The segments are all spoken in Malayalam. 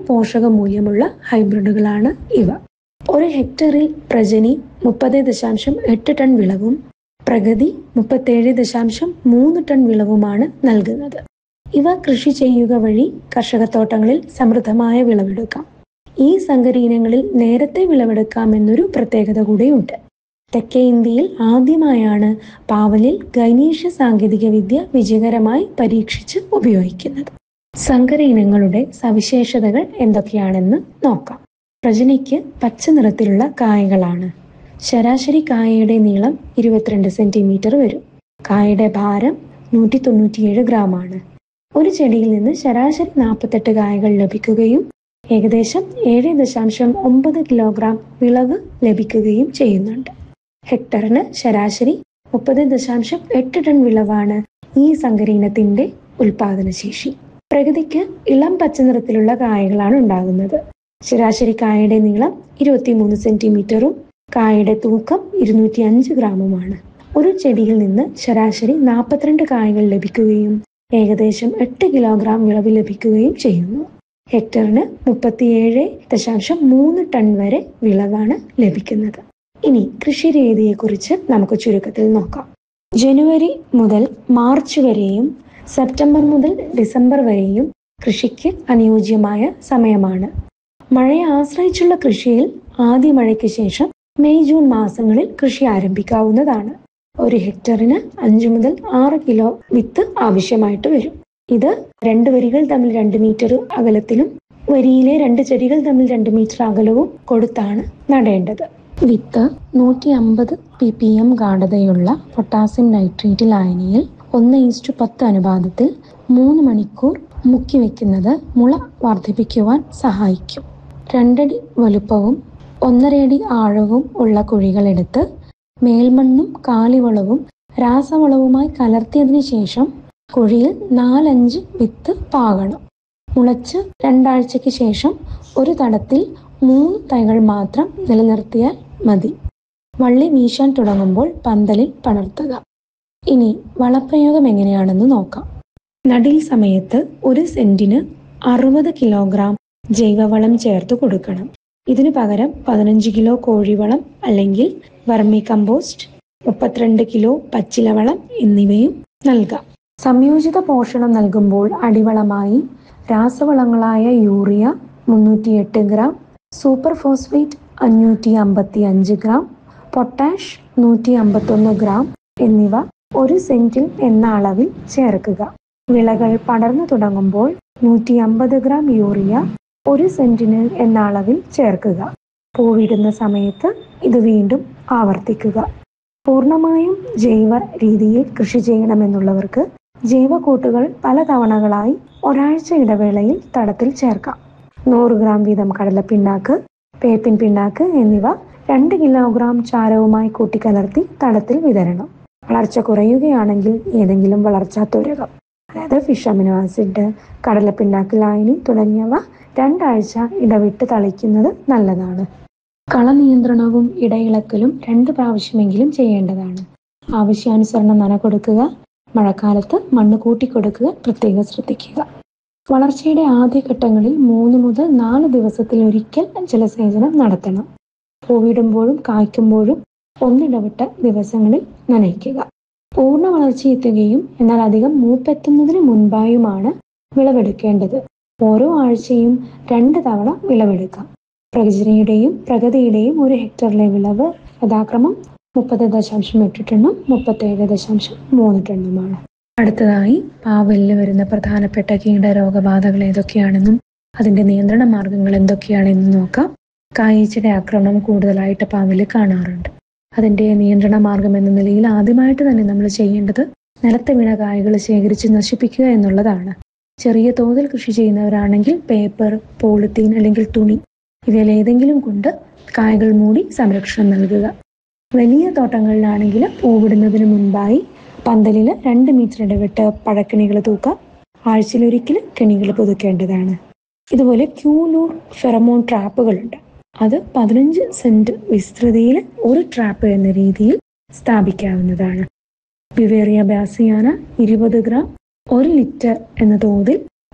പോഷക മൂല്യമുള്ള ഹൈബ്രിഡുകളാണ് ഇവ ഒരു ഹെക്ടറിൽ പ്രജനി മുപ്പത് ദശാംശം എട്ട് ടൺ വിളവും പ്രഗതി മുപ്പത്തേഴ് ദശാംശം മൂന്ന് ടൺ വിളവുമാണ് നൽകുന്നത് ഇവ കൃഷി ചെയ്യുക വഴി കർഷകത്തോട്ടങ്ങളിൽ സമൃദ്ധമായ വിളവെടുക്കാം ഈ സങ്കര ഇനങ്ങളിൽ നേരത്തെ വിളവെടുക്കാമെന്നൊരു പ്രത്യേകത കൂടിയുണ്ട് തെക്കേ ഇന്ത്യയിൽ ആദ്യമായാണ് പാവലിൽ ഗൈനീഷ്യ സാങ്കേതിക വിദ്യ വിജയകരമായി പരീക്ഷിച്ച് ഉപയോഗിക്കുന്നത് സങ്കര ഇനങ്ങളുടെ സവിശേഷതകൾ എന്തൊക്കെയാണെന്ന് നോക്കാം പ്രജനയ്ക്ക് പച്ച നിറത്തിലുള്ള കായകളാണ് ശരാശരി കായയുടെ നീളം ഇരുപത്തിരണ്ട് സെന്റിമീറ്റർ വരും കായയുടെ ഭാരം നൂറ്റി തൊണ്ണൂറ്റിയേഴ് ഗ്രാം ആണ് ഒരു ചെടിയിൽ നിന്ന് ശരാശരി നാൽപ്പത്തെട്ട് കായകൾ ലഭിക്കുകയും ഏകദേശം ഏഴ് ദശാംശം ഒമ്പത് കിലോഗ്രാം വിളവ് ലഭിക്കുകയും ചെയ്യുന്നുണ്ട് ഹെക്ടറിന് ശരാശരി മുപ്പത് ദശാംശം എട്ട് ടൺ വിളവാണ് ഈ സങ്കരീനത്തിന്റെ ഉൽപാദനശേഷി പ്രകൃതിക്ക് ഇളം പച്ച നിറത്തിലുള്ള കായകളാണ് ഉണ്ടാകുന്നത് ശരാശരി കായയുടെ നീളം ഇരുപത്തിമൂന്ന് സെന്റിമീറ്ററും കായയുടെ തൂക്കം ഇരുന്നൂറ്റി അഞ്ച് ഗ്രാമുമാണ് ഒരു ചെടിയിൽ നിന്ന് ശരാശരി നാൽപ്പത്തിരണ്ട് കായകൾ ലഭിക്കുകയും ഏകദേശം എട്ട് കിലോഗ്രാം വിളവ് ലഭിക്കുകയും ചെയ്യുന്നു ഹെക്ടറിന് മുപ്പത്തിയേഴ് ദശാംശം മൂന്ന് ടൺ വരെ വിളവാണ് ലഭിക്കുന്നത് ഇനി കൃഷി രീതിയെക്കുറിച്ച് നമുക്ക് ചുരുക്കത്തിൽ നോക്കാം ജനുവരി മുതൽ മാർച്ച് വരെയും സെപ്റ്റംബർ മുതൽ ഡിസംബർ വരെയും കൃഷിക്ക് അനുയോജ്യമായ സമയമാണ് മഴയെ ആശ്രയിച്ചുള്ള കൃഷിയിൽ ആദ്യ മഴയ്ക്ക് ശേഷം മെയ് ജൂൺ മാസങ്ങളിൽ കൃഷി ആരംഭിക്കാവുന്നതാണ് ഒരു ഹെക്ടറിന് അഞ്ചു മുതൽ ആറ് കിലോ വിത്ത് ആവശ്യമായിട്ട് വരും ഇത് രണ്ട് വരികൾ തമ്മിൽ രണ്ട് മീറ്റർ അകലത്തിലും വരിയിലെ രണ്ട് ചെടികൾ തമ്മിൽ രണ്ട് മീറ്റർ അകലവും കൊടുത്താണ് നടേണ്ടത് വിത്ത് നൂറ്റി അമ്പത് പി പി എം ഗാഠതയുള്ള പൊട്ടാസ്യം നൈട്രേറ്റ് ലായനിയിൽ ഒന്ന് ഈസ്റ്റു പത്ത് അനുപാതത്തിൽ മൂന്ന് മണിക്കൂർ മുക്കി വെക്കുന്നത് മുള വർദ്ധിപ്പിക്കുവാൻ സഹായിക്കും രണ്ടടി വലുപ്പവും ഒന്നരയടി ആഴവും ഉള്ള കുഴികളെടുത്ത് മേൽമണ്ണും കാലിവളവും രാസവളവുമായി കലർത്തിയതിനു ശേഷം കുഴിയിൽ നാലഞ്ച് വിത്ത് പാകണം മുളച്ച് രണ്ടാഴ്ചയ്ക്ക് ശേഷം ഒരു തടത്തിൽ മൂന്ന് തൈകൾ മാത്രം നിലനിർത്തിയാൽ മതി വള്ളി വീശാൻ തുടങ്ങുമ്പോൾ പന്തലിൽ പടർത്തുക ഇനി വളപ്രയോഗം എങ്ങനെയാണെന്ന് നോക്കാം നടീൽ സമയത്ത് ഒരു സെന്റിന് അറുപത് കിലോഗ്രാം ജൈവവളം ചേർത്ത് കൊടുക്കണം ഇതിനു പകരം പതിനഞ്ച് കിലോ കോഴിവളം അല്ലെങ്കിൽ വർമി കമ്പോസ്റ്റ് മുപ്പത്തിരണ്ട് കിലോ പച്ചിലവളം എന്നിവയും നൽകാം സംയോജിത പോഷണം നൽകുമ്പോൾ അടിവളമായി രാസവളങ്ങളായ യൂറിയ മുന്നൂറ്റിയെട്ട് ഗ്രാം സൂപ്പർ ഫോസ്ഫേറ്റ് അഞ്ഞൂറ്റി അമ്പത്തി അഞ്ച് ഗ്രാം പൊട്ടാഷ് നൂറ്റി അമ്പത്തൊന്ന് ഗ്രാം എന്നിവ ഒരു സെന്റിൽ എന്ന അളവിൽ ചേർക്കുക വിളകൾ പടർന്നു തുടങ്ങുമ്പോൾ നൂറ്റി അമ്പത് ഗ്രാം യൂറിയ ഒരു സെന്റിന് എന്ന അളവിൽ ചേർക്കുക പൂവിടുന്ന സമയത്ത് ഇത് വീണ്ടും ആവർത്തിക്കുക പൂർണ്ണമായും ജൈവ രീതിയിൽ കൃഷി ചെയ്യണമെന്നുള്ളവർക്ക് ജൈവക്കൂട്ടുകൾ പല തവണകളായി ഒരാഴ്ച ഇടവേളയിൽ തടത്തിൽ ചേർക്കാം നൂറ് ഗ്രാം വീതം കടലപ്പിണ്ണാക്ക് വേപ്പിൻ പിണ്ണാക്ക് എന്നിവ രണ്ട് കിലോഗ്രാം ചാരവുമായി കൂട്ടിക്കലർത്തി തടത്തിൽ വിതരണം വളർച്ച കുറയുകയാണെങ്കിൽ ഏതെങ്കിലും വളർച്ചാ ത്വരകം അതായത് ഫിഷ് അമിനോ ആസിഡ് കടലപ്പിണ്ണാക്ക് ലായനി തുടങ്ങിയവ രണ്ടാഴ്ച ഇടവിട്ട് തളിക്കുന്നത് നല്ലതാണ് കള നിയന്ത്രണവും ഇടയിളക്കലും രണ്ട് പ്രാവശ്യമെങ്കിലും ചെയ്യേണ്ടതാണ് ആവശ്യാനുസരണം നന കൊടുക്കുക മഴക്കാലത്ത് മണ്ണ് കൂട്ടിക്കൊടുക്കുക പ്രത്യേകം ശ്രദ്ധിക്കുക വളർച്ചയുടെ ആദ്യഘട്ടങ്ങളിൽ മൂന്ന് മുതൽ നാല് ദിവസത്തിൽ ഒരിക്കൽ ജലസേചനം നടത്തണം പൂവിടുമ്പോഴും കായ്ക്കുമ്പോഴും ഒന്നിടവിട്ട ദിവസങ്ങളിൽ നനയ്ക്കുക പൂർണ്ണ വളർച്ചയെത്തുകയും എന്നാൽ അധികം മൂപ്പെത്തുന്നതിന് മുൻപായുമാണ് വിളവെടുക്കേണ്ടത് ഓരോ ആഴ്ചയും രണ്ട് തവണ വിളവെടുക്കാം പ്രകൃതിയുടെയും പ്രഗതിയുടെയും ഒരു ഹെക്ടറിലെ വിളവ് യഥാക്രമം മുപ്പത് ദശാംശം എട്ട് ടണ്ണും മുപ്പത്തേഴ് ദശാംശം മൂന്ന് ടണ്ണുമാണ് അടുത്തതായി പാവലിൽ വരുന്ന പ്രധാനപ്പെട്ട കീടരോഗബാധകൾ ഏതൊക്കെയാണെന്നും അതിന്റെ നിയന്ത്രണ മാർഗങ്ങൾ എന്തൊക്കെയാണെന്നും നോക്കാം കായീച്ചയുടെ ആക്രമണം കൂടുതലായിട്ട് പാവലിൽ കാണാറുണ്ട് അതിന്റെ നിയന്ത്രണ മാർഗം എന്ന നിലയിൽ ആദ്യമായിട്ട് തന്നെ നമ്മൾ ചെയ്യേണ്ടത് നിലത്ത് വീണ കായകൾ ശേഖരിച്ച് നശിപ്പിക്കുക എന്നുള്ളതാണ് ചെറിയ തോതിൽ കൃഷി ചെയ്യുന്നവരാണെങ്കിൽ പേപ്പർ പോളിത്തീൻ അല്ലെങ്കിൽ തുണി ഇവയിൽ ഏതെങ്കിലും കൊണ്ട് കായകൾ മൂടി സംരക്ഷണം നൽകുക വലിയ തോട്ടങ്ങളിലാണെങ്കിൽ പൂവിടുന്നതിന് മുൻപായി പന്തലിൽ രണ്ട് മീറ്റർ ഇടവിട്ട് പഴക്കിണികൾ തൂക്കാം ആഴ്ചയിലൊരിക്കൽ കെണികൾ പുതുക്കേണ്ടതാണ് ഇതുപോലെ ക്യൂലൂർ ഫെറമോൺ ട്രാപ്പുകളുണ്ട് അത് പതിനഞ്ച് സെന്റ് വിസ്തൃതിയിൽ ഒരു ട്രാപ്പ് എന്ന രീതിയിൽ സ്ഥാപിക്കാവുന്നതാണ് ബിവേറിയ ബാസിയാന ഇരുപത് ഗ്രാം ഒരു ലിറ്റർ എന്ന തോതിൽ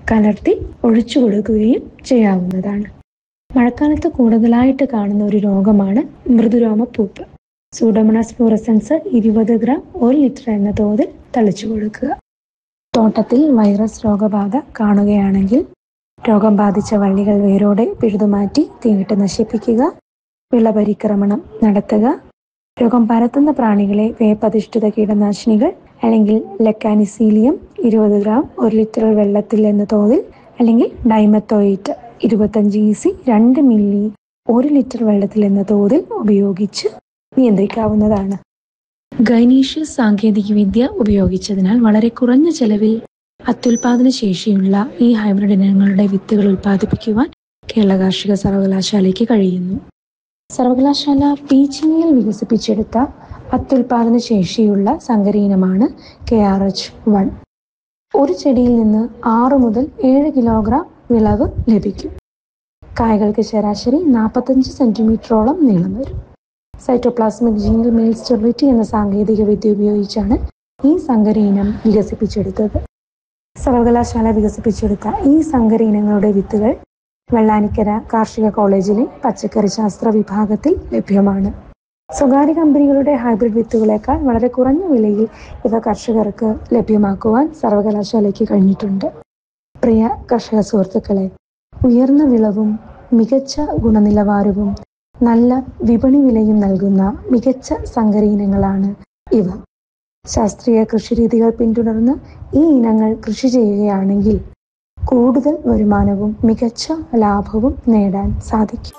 കലർത്തി ഒഴിച്ചു കൊടുക്കുകയും ചെയ്യാവുന്നതാണ് മഴക്കാലത്ത് കൂടുതലായിട്ട് കാണുന്ന ഒരു രോഗമാണ് മൃദുരോമപ്പൂപ്പ് സൂഡോമണാസ് ഫ്ലൂറസൻസ് ഇരുപത് ഗ്രാം ഒരു ലിറ്റർ എന്ന തോതിൽ തളിച്ചു കൊടുക്കുക തോട്ടത്തിൽ വൈറസ് രോഗബാധ കാണുകയാണെങ്കിൽ രോഗം ബാധിച്ച വള്ളികൾ വേരോടെ പിഴുതുമാറ്റി തീയിട്ട് നശിപ്പിക്കുക വിളപരിക്രമണം നടത്തുക രോഗം പരത്തുന്ന പ്രാണികളെ വേപ്പധിഷ്ഠിത കീടനാശിനികൾ അല്ലെങ്കിൽ ലെക്കാനിസീലിയം ഇരുപത് ഗ്രാം ഒരു ലിറ്റർ വെള്ളത്തിൽ എന്ന തോതിൽ അല്ലെങ്കിൽ ഡൈമത്തോയിറ്റ് ഇരുപത്തഞ്ച് ഇ സി രണ്ട് മില്ലി ഒരു ലിറ്റർ വെള്ളത്തിൽ എന്ന തോതിൽ ഉപയോഗിച്ച് നിയന്ത്രിക്കാവുന്നതാണ് ഗൈനീഷ്യസ് സാങ്കേതികവിദ്യ ഉപയോഗിച്ചതിനാൽ വളരെ കുറഞ്ഞ ചെലവിൽ അത്യുൽപാദന ശേഷിയുള്ള ഈ ഹൈബ്രിഡ് ഇനങ്ങളുടെ വിത്തുകൾ ഉൽപ്പാദിപ്പിക്കുവാൻ കേരള കാർഷിക സർവകലാശാലയ്ക്ക് കഴിയുന്നു സർവകലാശാല പീച്ചിങ്ങിൽ വികസിപ്പിച്ചെടുത്ത അത്യുൽപാദന ശേഷിയുള്ള സങ്കരീനമാണ് കെ ആർ എച്ച് വൺ ഒരു ചെടിയിൽ നിന്ന് ആറ് മുതൽ ഏഴ് കിലോഗ്രാം വിളവ് ലഭിക്കും കായകൾക്ക് ശരാശരി നാൽപ്പത്തഞ്ച് സെന്റിമീറ്ററോളം നീളം വരും സൈറ്റോപ്ലാസ്മിക് ജീനിൽ മെയിൽ സ്റ്റെറിലിറ്റി എന്ന സാങ്കേതിക വിദ്യ ഉപയോഗിച്ചാണ് ഈ സങ്കര ഇനം വികസിപ്പിച്ചെടുത്തത് സർവകലാശാല വികസിപ്പിച്ചെടുത്ത ഈ സങ്കര ഇനങ്ങളുടെ വിത്തുകൾ വെള്ളാനിക്കര കാർഷിക കോളേജിലെ പച്ചക്കറി ശാസ്ത്ര വിഭാഗത്തിൽ ലഭ്യമാണ് സ്വകാര്യ കമ്പനികളുടെ ഹൈബ്രിഡ് വിത്തുകളേക്കാൾ വളരെ കുറഞ്ഞ വിലയിൽ ഇവ കർഷകർക്ക് ലഭ്യമാക്കുവാൻ സർവകലാശാലയ്ക്ക് കഴിഞ്ഞിട്ടുണ്ട് പ്രിയ കർഷക സുഹൃത്തുക്കളെ ഉയർന്ന വിളവും മികച്ച ഗുണനിലവാരവും നല്ല വിപണി വിലയും നൽകുന്ന മികച്ച സങ്കര ഇനങ്ങളാണ് ഇവ ശാസ്ത്രീയ കൃഷിരീതികൾ പിന്തുടർന്ന് ഈ ഇനങ്ങൾ കൃഷി ചെയ്യുകയാണെങ്കിൽ കൂടുതൽ വരുമാനവും മികച്ച ലാഭവും നേടാൻ സാധിക്കും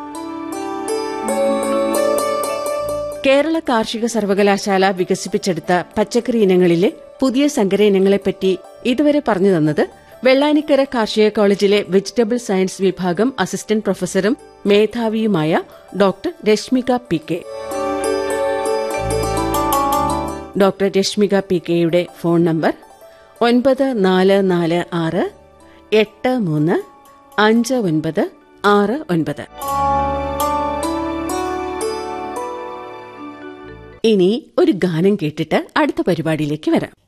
കേരള കാർഷിക സർവകലാശാല വികസിപ്പിച്ചെടുത്ത പച്ചക്കറി ഇനങ്ങളിലെ പുതിയ സങ്കര ഇനങ്ങളെപ്പറ്റി ഇതുവരെ പറഞ്ഞു തന്നത് വെള്ളാനിക്കര കാർഷിക കോളേജിലെ വെജിറ്റബിൾ സയൻസ് വിഭാഗം അസിസ്റ്റന്റ് പ്രൊഫസറും മേധാവിയുമായ doctor Rashmika P K doctor Rashmika P കെയുടെ ഫോൺ നമ്പർ ഒൻപത് നാല് നാല് ആറ് എട്ട് മൂന്ന് അഞ്ച് ഒൻപത് ആറ് ഒൻപത് ഇനി ഒരു ഗാനം കേട്ടിട്ട് അടുത്ത പരിപാടിയിലേക്ക് വരാം